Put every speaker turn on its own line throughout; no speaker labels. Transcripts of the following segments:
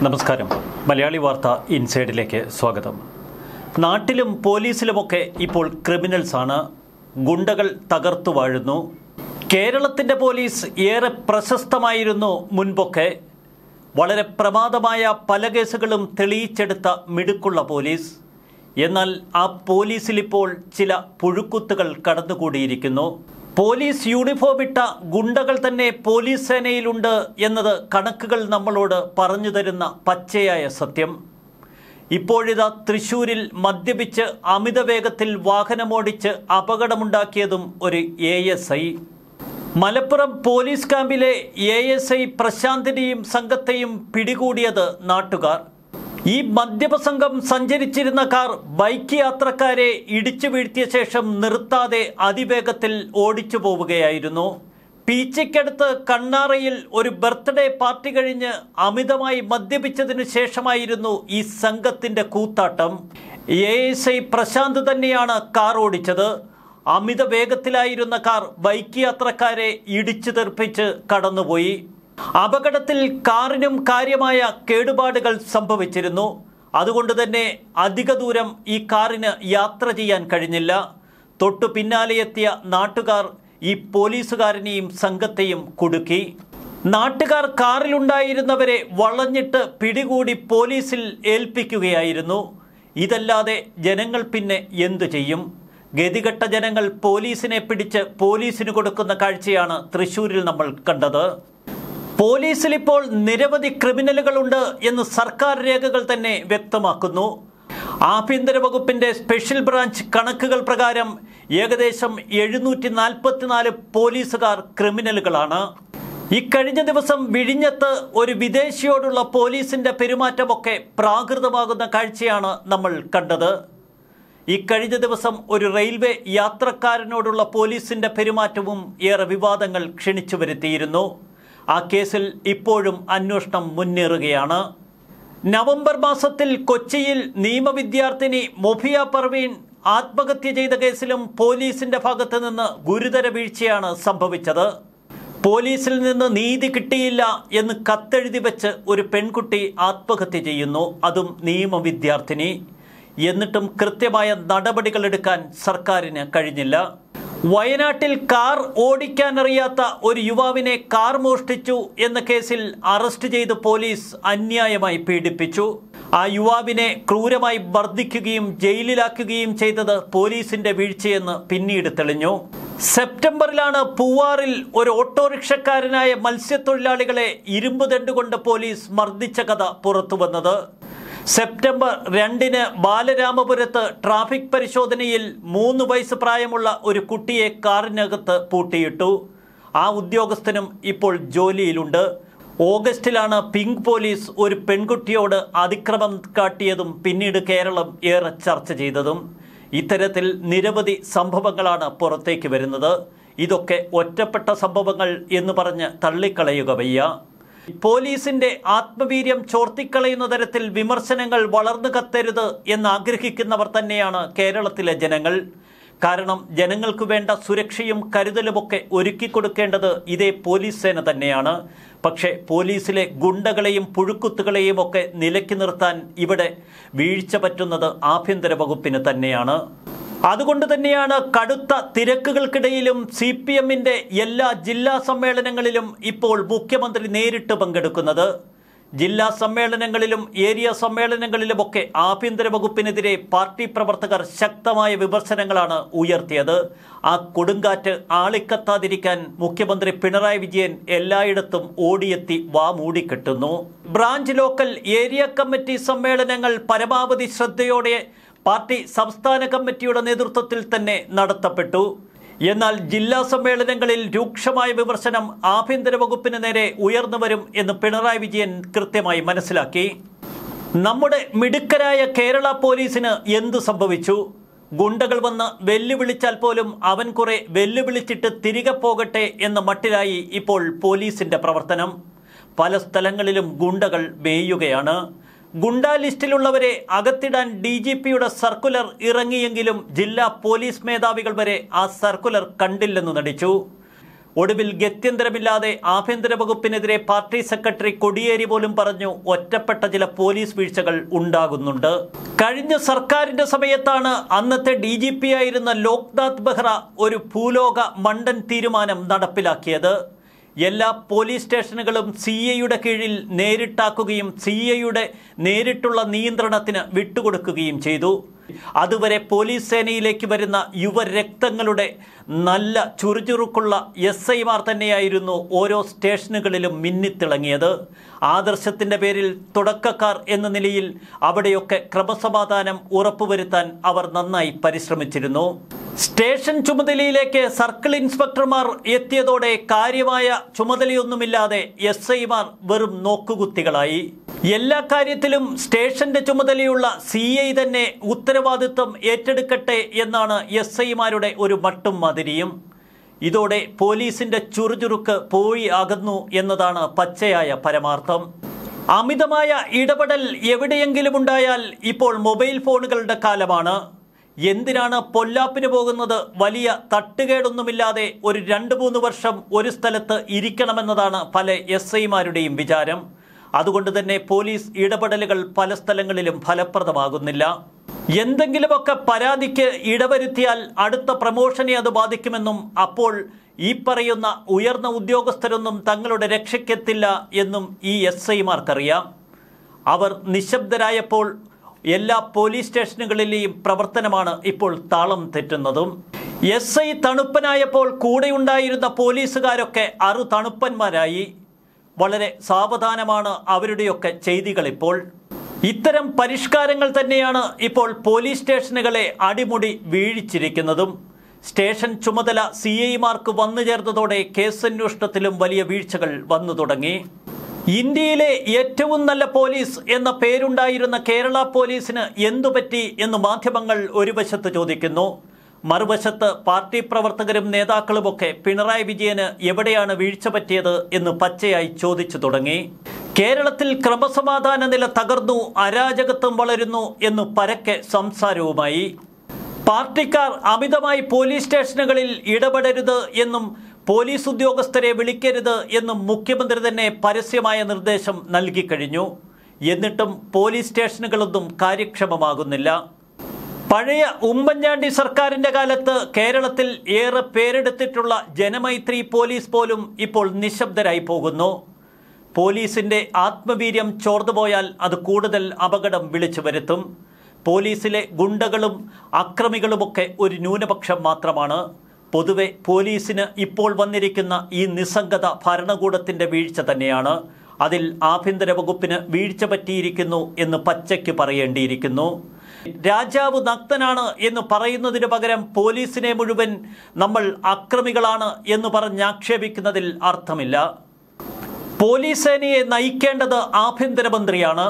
നമസ്കാരം മലയാളി വാർത്ത ഇൻസൈഡിലേക്ക് സ്വാഗതം നാട്ടിലും പോലീസിലുമൊക്കെ ഇപ്പോൾ ക്രിമിനൽസ് ആണ് ഗുണ്ടകൾ തകർത്തു വാഴുന്നു കേരളത്തിൻ്റെ പോലീസ് ഏറെ പ്രശസ്തമായിരുന്നു മുൻപൊക്കെ വളരെ പ്രമാദമായ പല കേസുകളും തെളിയിച്ചെടുത്ത മിടുക്കുള്ള പോലീസ് എന്നാൽ ആ പോലീസിലിപ്പോൾ ചില പുഴുക്കുത്തുകൾ കടന്നുകൂടിയിരിക്കുന്നു പോലീസ് യൂണിഫോം ഇട്ട ഗുണ്ടകൾ തന്നെ പോലീസ് സേനയിലുണ്ട് എന്നത് കണക്കുകൾ നമ്മളോട് പറഞ്ഞു തരുന്ന പച്ചയായ സത്യം ഇപ്പോഴിതാ തൃശൂരിൽ മദ്യപിച്ച് അമിത വേഗത്തിൽ വാഹനമോടിച്ച് അപകടമുണ്ടാക്കിയതും ഒരു A S I Malappuram police ക്യാമ്പിലെ എ എസ് ഐ പ്രശാന്തിനെയും സംഘത്തെയും പിടികൂടിയത് നാട്ടുകാർ ഈ മദ്യപ സംഘം സഞ്ചരിച്ചിരുന്ന കാർ ബൈക്ക് യാത്രക്കാരെ ഇടിച്ചു വീഴ്ത്തിയ ശേഷം നിർത്താതെ അതിവേഗത്തിൽ ഓടിച്ചു പോവുകയായിരുന്നു പീച്ചയ്ക്കടുത്ത് കണ്ണാറയിൽ ഒരു ബർത്ത്ഡേ പാർട്ടി കഴിഞ്ഞ് അമിതമായി മദ്യപിച്ചതിനു ശേഷമായിരുന്നു ഈ സംഘത്തിന്റെ കൂത്താട്ടം എ എസ് ഐ പ്രശാന്ത് തന്നെയാണ് കാർ ഓടിച്ചത് അമിത വേഗത്തിലായിരുന്ന കാർ ബൈക്ക് യാത്രക്കാരെ ഇടിച്ചു തെറിപ്പിച്ച് കടന്നുപോയി അപകടത്തിൽ കാറിനും കാര്യമായ കേടുപാടുകൾ സംഭവിച്ചിരുന്നു അതുകൊണ്ട് തന്നെ അധിക ദൂരം ഈ കാറിന് യാത്ര ചെയ്യാൻ കഴിഞ്ഞില്ല തൊട്ടു പിന്നാലെ എത്തിയ നാട്ടുകാർ ഈ പോലീസുകാരനെയും സംഘത്തെയും കുടുക്കി നാട്ടുകാർ കാറിലുണ്ടായിരുന്നവരെ വളഞ്ഞിട്ട് പിടികൂടി പോലീസിൽ ഏൽപ്പിക്കുകയായിരുന്നു ഇതല്ലാതെ ജനങ്ങൾ പിന്നെ എന്തു ചെയ്യും ഗതികെട്ട ജനങ്ങൾ പോലീസിനെ പിടിച്ച് പോലീസിന് കൊടുക്കുന്ന കാഴ്ചയാണ് തൃശൂരിൽ നമ്മൾ കണ്ടത് പോലീസിൽ ഇപ്പോൾ നിരവധി ക്രിമിനലുകളുണ്ട് എന്ന് സർക്കാർ രേഖകൾ തന്നെ വ്യക്തമാക്കുന്നു ആഭ്യന്തര വകുപ്പിന്റെ സ്പെഷ്യൽ ബ്രാഞ്ച് കണക്കുകൾ പ്രകാരം ഏകദേശം എഴുന്നൂറ്റി നാൽപ്പത്തിനാല് പോലീസുകാർ ക്രിമിനലുകളാണ് ഇക്കഴിഞ്ഞ ദിവസം വിഴിഞ്ഞത്ത് ഒരു വിദേശിയോടുള്ള പോലീസിന്റെ പെരുമാറ്റമൊക്കെ പ്രാകൃതമാകുന്ന കാഴ്ചയാണ് നമ്മൾ കണ്ടത് ഇക്കഴിഞ്ഞ ദിവസം ഒരു റെയിൽവേ യാത്രക്കാരനോടുള്ള പോലീസിന്റെ പെരുമാറ്റവും ഏറെ വിവാദങ്ങൾ ക്ഷണിച്ചു വരുത്തിയിരുന്നു ആ കേസിൽ ഇപ്പോഴും അന്വേഷണം മുന്നേറുകയാണ് നവംബർ മാസത്തിൽ കൊച്ചിയിൽ നിയമവിദ്യാർത്ഥിനി മൊഫിയ പർവീൻ ആത്മഹത്യ ചെയ്ത കേസിലും പോലീസിന്റെ ഭാഗത്ത് നിന്ന് ഗുരുതര വീഴ്ചയാണ് സംഭവിച്ചത് പോലീസിൽ നിന്ന് നീതി കിട്ടിയില്ല എന്ന് കത്തെഴുതി വെച്ച് ഒരു പെൺകുട്ടി ആത്മഹത്യ ചെയ്യുന്നു അതും നിയമവിദ്യാർത്ഥിനി എന്നിട്ടും കൃത്യമായ നടപടികൾ എടുക്കാൻ സർക്കാരിന് കഴിഞ്ഞില്ല വയനാട്ടിൽ കാർ ഓടിക്കാനറിയാത്ത ഒരു യുവാവിനെ കാർ മോഷ്ടിച്ചു എന്ന കേസിൽ അറസ്റ്റ് ചെയ്ത് പോലീസ് അന്യായമായി പീഡിപ്പിച്ചു ആ യുവാവിനെ ക്രൂരമായി മർദ്ദിക്കുകയും ജയിലിലാക്കുകയും ചെയ്തത് പോലീസിന്റെ വീഴ്ചയെന്ന് പിന്നീട് തെളിഞ്ഞു സെപ്റ്റംബറിലാണ് പൂവാറിൽ ഒരു ഓട്ടോറിക്ഷക്കാരനായ മത്സ്യത്തൊഴിലാളികളെ ഇരുമ്പ് ദണ്ടുകൊണ്ട് പോലീസ് മർദ്ദിച്ച കഥ പുറത്തുവന്നത് സെപ്റ്റംബർ രണ്ടിന് ബാലരാമപുരത്ത് ട്രാഫിക് പരിശോധനയിൽ മൂന്ന് വയസ്സ് പ്രായമുള്ള ഒരു കുട്ടിയെ കാറിനകത്ത് പൂട്ടിയിട്ടു ആ ഉദ്യോഗസ്ഥനും ഇപ്പോൾ ജോലിയിലുണ്ട് ഓഗസ്റ്റിലാണ് പിങ്ക് പോലീസ് ഒരു പെൺകുട്ടിയോട് അതിക്രമം കാട്ടിയതും പിന്നീട് കേരളം ഏറെ ചർച്ച ചെയ്തതും ഇത്തരത്തിൽ നിരവധി സംഭവങ്ങളാണ് പുറത്തേക്ക് വരുന്നത് ഇതൊക്കെ ഒറ്റപ്പെട്ട സംഭവങ്ങൾ എന്ന് പറഞ്ഞ് തള്ളിക്കളയുക വയ്യ പോലീസിന്റെ ആത്മവീര്യം ചോർത്തിക്കളയുന്ന തരത്തിൽ വിമർശനങ്ങൾ വളർന്നു കത്തരുത് എന്ന് ആഗ്രഹിക്കുന്നവർ തന്നെയാണ് കേരളത്തിലെ ജനങ്ങൾ കാരണം ജനങ്ങൾക്ക് വേണ്ട സുരക്ഷയും കരുതലുമൊക്കെ ഒരുക്കി കൊടുക്കേണ്ടത് ഇതേ പോലീസ് സേന തന്നെയാണ് പക്ഷേ പോലീസിലെ ഗുണ്ടകളെയും പുഴുക്കുത്തുകളെയും ഒക്കെ നിലയ്ക്ക് നിർത്താൻ ഇവിടെ വീഴ്ച പറ്റുന്നത് ആഭ്യന്തര വകുപ്പിന് തന്നെയാണ് അതുകൊണ്ട് തന്നെയാണ് കടുത്ത തിരക്കുകൾക്കിടയിലും സി പി എമ്മിൻ്റെ എല്ലാ ജില്ലാ സമ്മേളനങ്ങളിലും ഇപ്പോൾ മുഖ്യമന്ത്രി നേരിട്ട് പങ്കെടുക്കുന്നത് ജില്ലാ സമ്മേളനങ്ങളിലും ഏരിയ സമ്മേളനങ്ങളിലുമൊക്കെ ആഭ്യന്തര വകുപ്പിനെതിരെ പാർട്ടി പ്രവർത്തകർ ശക്തമായ വിമർശനങ്ങളാണ് ഉയർത്തിയത് ആ കൊടുങ്കാറ്റ് ആളിക്കത്താതിരിക്കാൻ മുഖ്യമന്ത്രി പിണറായി വിജയൻ എല്ലായിടത്തും ഓടിയെത്തി വാ മൂടിക്കെട്ടുന്നു ബ്രാഞ്ച് ലോക്കൽ ഏരിയ കമ്മിറ്റി സമ്മേളനങ്ങൾ പരമാവധി ശ്രദ്ധയോടെ പാർട്ടി സംസ്ഥാന കമ്മിറ്റിയുടെ നേതൃത്വത്തിൽ തന്നെ നടത്തപ്പെട്ടു എന്നാൽ ജില്ലാ സമ്മേളനങ്ങളിൽ രൂക്ഷമായ വിമർശനം ആഭ്യന്തര വകുപ്പിന് നേരെ ഉയർന്നു വരും എന്ന് പിണറായി വിജയൻ കൃത്യമായി മനസ്സിലാക്കി നമ്മുടെ മിടുക്കരായ കേരള പോലീസിന് എന്തു സംഭവിച്ചു ഗുണ്ടകൾ വന്ന് വെല്ലുവിളിച്ചാൽ പോലും അവൻ കുറെ വെല്ലുവിളിച്ചിട്ട് തിരികെ പോകട്ടെ എന്ന മട്ടിലായി ഇപ്പോൾ പോലീസിന്റെ പ്രവർത്തനം പല സ്ഥലങ്ങളിലും ഗുണ്ടകൾ മേയുകയാണ് ഗുണ്ടാ ലിസ്റ്റിലുള്ളവരെ അകത്തിടാൻ ഡി ജി പിയുടെ സർക്കുലർ ഇറങ്ങിയെങ്കിലും ജില്ലാ പോലീസ് മേധാവികൾ വരെ ആ സർക്കുലർ കണ്ടില്ലെന്ന് നടിച്ചു ഒടുവിൽ ഗത്യന്തരമില്ലാതെ ആഭ്യന്തര വകുപ്പിനെതിരെ പാർട്ടി സെക്രട്ടറി കൊടിയേരി പോലും പറഞ്ഞു ഒറ്റപ്പെട്ട ചില പോലീസ് വീഴ്ചകൾ ഉണ്ടാകുന്നുണ്ട് കഴിഞ്ഞ സർക്കാരിന്റെ സമയത്താണ് അന്നത്തെ ഡി ജി പി ആയിരുന്ന ലോക്നാഥ് ബെഹ്റ ഒരു ഭൂലോക മണ്ടൻ തീരുമാനം നടപ്പിലാക്കിയത് എല്ലാ പോലീസ് സ്റ്റേഷനുകളും സി ഐയുടെ കീഴിൽ നേരിട്ടാക്കുകയും സി ഐയുടെ നേരിട്ടുള്ള നിയന്ത്രണത്തിന് വിട്ടുകൊടുക്കുകയും ചെയ്തു അതുവരെ പോലീസ് സേനയിലേക്ക് വരുന്ന യുവരക്തങ്ങളുടെ നല്ല ചുറുചുറുക്കുള്ള എസ് ഐമാർ തന്നെയായിരുന്നു ഓരോ സ്റ്റേഷനുകളിലും മിന്നിത്തിളങ്ങിയത് ആദർശത്തിൻ്റെ പേരിൽ തുടക്കക്കാർ എന്ന നിലയിൽ അവിടെയൊക്കെ ക്രമസമാധാനം ഉറപ്പുവരുത്താൻ അവർ നന്നായി പരിശ്രമിച്ചിരുന്നു സ്റ്റേഷൻ ചുമതലയിലേക്ക് സർക്കിൾ ഇൻസ്പെക്ടർമാർ എത്തിയതോടെ കാര്യമായ ചുമതലയൊന്നുമില്ലാതെ എസ് ഐമാർ വെറും നോക്കുകുത്തികളായി എല്ലാ കാര്യത്തിലും സ്റ്റേഷന്റെ ചുമതലയുള്ള സി ഐ തന്നെ ഉത്തരവാദിത്വം ഏറ്റെടുക്കട്ടെ എന്നാണ് എസ് ഐമാരുടെ ഒരു മട്ടും മാതിരിയും ഇതോടെ പോലീസിന്റെ ചുറുചുറുക്ക് പോയി അകന്നു എന്നതാണ് പച്ചയായ പരമാർത്ഥം അമിതമായ ഇടപെടൽ എവിടെയെങ്കിലും ഉണ്ടായാൽ ഇപ്പോൾ മൊബൈൽ ഫോണുകളുടെ കാലമാണ് എന്തിനാണ് പൊല്ലാപ്പിന് പോകുന്നത് വലിയ തട്ടുകേടൊന്നുമില്ലാതെ ഒരു രണ്ട് മൂന്ന് വർഷം ഒരു സ്ഥലത്ത് ഇരിക്കണമെന്നതാണ് പല എസ് ഐമാരുടെയും വിചാരം അതുകൊണ്ട് തന്നെ പോലീസ് ഇടപെടലുകൾ പല സ്ഥലങ്ങളിലും ഫലപ്രദമാകുന്നില്ല എന്തെങ്കിലുമൊക്കെ പരാതിക്ക് ഇടവരുത്തിയാൽ അടുത്ത പ്രമോഷനെ അത് ബാധിക്കുമെന്നും അപ്പോൾ ഈ പറയുന്ന ഉയർന്ന ഉദ്യോഗസ്ഥരൊന്നും തങ്ങളുടെ രക്ഷയ്ക്കെത്തില്ല എന്നും ഈ എസ് ഐമാർക്കറിയാം അവർ നിശബ്ദരായപ്പോൾ എല്ലാ പോലീസ് സ്റ്റേഷനുകളിലെയും പ്രവർത്തനമാണ് ഇപ്പോൾ താളം തെറ്റുന്നതും എസ് ഐ തണുപ്പനായപ്പോൾ കൂടെയുണ്ടായിരുന്ന പോലീസുകാരൊക്കെ അറു തണുപ്പന്മാരായി വളരെ സാവധാനമാണ് അവരുടെയൊക്കെ ചെയ്തികൾ ഇപ്പോൾ ഇത്തരം പരിഷ്കാരങ്ങൾ തന്നെയാണ് ഇപ്പോൾ പോലീസ് സ്റ്റേഷനുകളെ അടിമുടി വീഴിച്ചിരിക്കുന്നതും സ്റ്റേഷൻ ചുമതല സി ഐമാർക്ക് വന്നു ചേർന്നതോടെ കേസന്വേഷണത്തിലും വലിയ വീഴ്ചകൾ വന്നു തുടങ്ങി ഇന്ത്യയിലെ ഏറ്റവും നല്ല പോലീസ് എന്ന പേരുണ്ടായിരുന്ന കേരള പോലീസിന് എന്തുപറ്റി എന്ന് മാധ്യമങ്ങൾ ഒരു വശത്ത് ചോദിക്കുന്നു മറുവശത്ത് പാർട്ടി പ്രവർത്തകരും നേതാക്കളുമൊക്കെ പിണറായി വിജയന് എവിടെയാണ് വീഴ്ച പറ്റിയത് എന്ന് പച്ചയായി ചോദിച്ചു തുടങ്ങി കേരളത്തിൽ ക്രമസമാധാന നില തകർന്നു അരാജകത്വം വളരുന്നു എന്ന് പരക്കെ സംസാരവുമായി പാർട്ടിക്കാർ അമിതമായി പോലീസ് സ്റ്റേഷനുകളിൽ ഇടപെടരുത് എന്നും പോലീസ് ഉദ്യോഗസ്ഥരെ വിളിക്കരുത് എന്നും മുഖ്യമന്ത്രി തന്നെ പരസ്യമായ നിർദ്ദേശം നൽകിക്കഴിഞ്ഞു എന്നിട്ടും പോലീസ് സ്റ്റേഷനുകളൊന്നും കാര്യക്ഷമമാകുന്നില്ല പഴയ ഉമ്മൻചാണ്ടി സർക്കാരിന്റെ കാലത്ത് കേരളത്തിൽ ഏറെ പേരെടുത്തിട്ടുള്ള ജനമൈത്രി പോലീസ് പോലും ഇപ്പോൾ നിശബ്ദരായി പോകുന്നു പോലീസിന്റെ ആത്മവീര്യം ചോർന്നുപോയാൽ അത് കൂടുതൽ അപകടം വിളിച്ചു വരുത്തും പോലീസിലെ ഗുണ്ടകളും അക്രമികളുമൊക്കെ ഒരു ന്യൂനപക്ഷം മാത്രമാണ് പൊതുവെ പോലീസിന് ഇപ്പോൾ വന്നിരിക്കുന്ന ഈ നിസ്സംഗത ഭരണകൂടത്തിന്റെ വീഴ്ച തന്നെയാണ് അതിൽ ആഭ്യന്തര വകുപ്പിന് വീഴ്ച പറ്റിയിരിക്കുന്നു എന്ന് പച്ചയ്ക്ക് പറയേണ്ടിയിരിക്കുന്നു രാജാവ് നഗ്നനാണ് എന്ന് പറയുന്നതിന് പകരം പോലീസിനെ മുഴുവൻ നമ്മൾ അക്രമികളാണ് എന്ന് പറഞ്ഞാക്ഷേപിക്കുന്നതിൽ അർത്ഥമില്ല പോലീസ് സേനയെ നയിക്കേണ്ടത് ആഭ്യന്തരമന്ത്രിയാണ്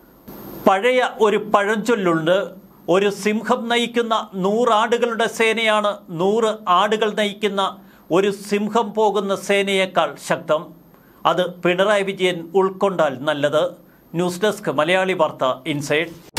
പഴയ ഒരു പഴഞ്ചൊല്ലുണ്ട് ഒരു സിംഹം നയിക്കുന്ന നൂറാടുകളുടെ സേനയാണ് നൂറ് ആടുകൾ നയിക്കുന്ന ഒരു സിംഹം പോകുന്ന സേനയേക്കാൾ ശക്തം അത് പിണറായി വിജയൻ ഉൾക്കൊണ്ടാൽ നല്ലത് ന്യൂസ് ഡെസ്ക് മലയാളി വാർത്ത ഇൻസൈഡ്